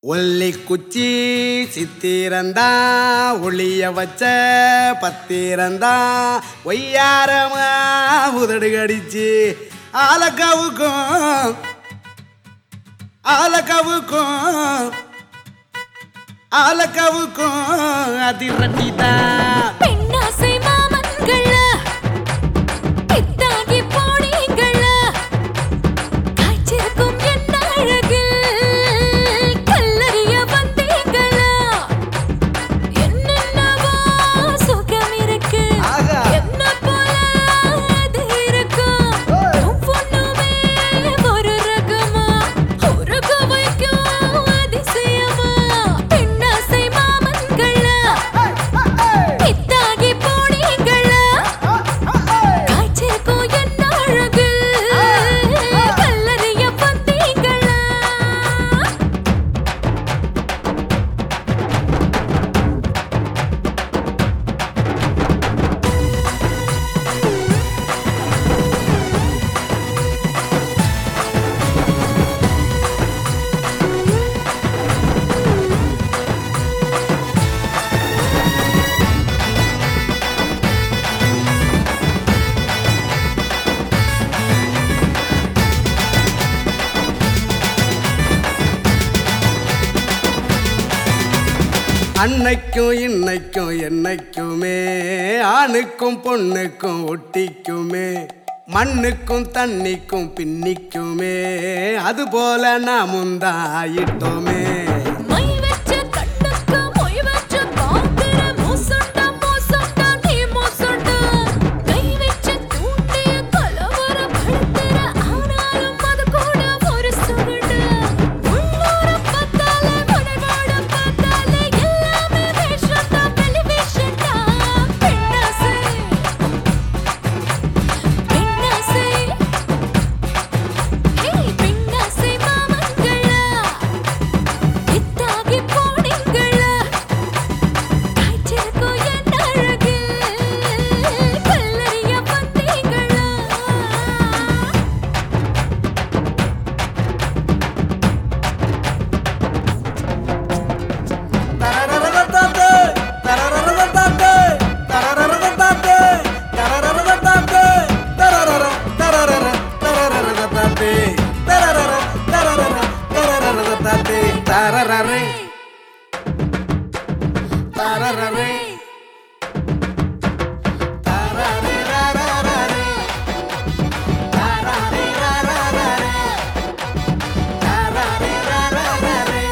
ஒல்லி குச்சி சித்திரந்தா ஒளிய வச்ச பத்திரந்தா ஒய்யாரமா உதடு கடிச்சு ஆலக்காவுக்கும் ஆலக்காவுக்கும் ஆலக்காவுக்கும் அதிரட்டிதான் பெண்ணாசை மாமன்கள பித்தாகி போனீங்கள காய்ச்சிருக்கும் என்ன அழகில் கல்லறிய வந்தீங்களா என்னென்னவோ சுகம் இருக்கு ஆகா. என்ன போல அது இருக்கும் ஒவ்வொன்றுமே ஒரு ரகமா உருக வைக்கும் அதிசயமா பெண்ணாசை மாமன்கள பித்தாகி போனீங்களா காய்ச்சிருக்கும் என்ன அழகு கல்லறிய வந்தீங்களா அன்னைக்கும் இன்னைக்கும் என்னைக்குமே ஆணுக்கும் பொண்ணுக்கும் ஒட்டிக்குமே மண்ணுக்கும் தண்ணிக்கும் பின்னிக்குமே அதுபோல நாமும் தான் ஆயிட்டோமே மை வச்ச கண்ணுக்கு மொய் வச்ச பாக்குற மோசண்டா மோசண்டா நீ மோசண்டா கை வச்ச தூண்டிய கலவர படுத்துற ஆனாலும் அது கூட ஒரு சுகுடு உள்ளூர பார்த்தாலே உணர்வோட பார்த்தாலே எல்லாமே வேஷந்தா வெளி வேஷந்தா பெண்ணாசை பெண்ணாசை ஹே பெண்ணாசை மாமங்களா இத்தாகி போனீங்களா காய்ச்சிருக்கும் என் அழகு கல்லறிய வந்தீங்களா தரரரரதாத்தே, தரரரரதாத்தே, தரரரரதாத்தே, தரரரரதாத்தே, தரரர, தரரர, தரரரரதாத்தே, தரரர, தரரர, தரரரரதாத்தே, தரரரே, தரரரே, தரரரரரரே, தரரரரரரே, தரரரரரரே.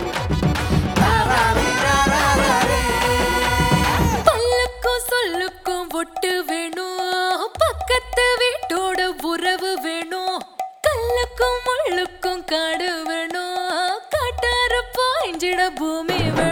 பல்லுக்கும் சொல்லுக்கும் ஒட்டு வேணும் பக்கத்து வீட்டோட உறவு வேணும் கல்லுக்கும் முள்ளுக்கும் காடு வேணும் காட்டார பாய்ஞ்சிட பூமி வேணும்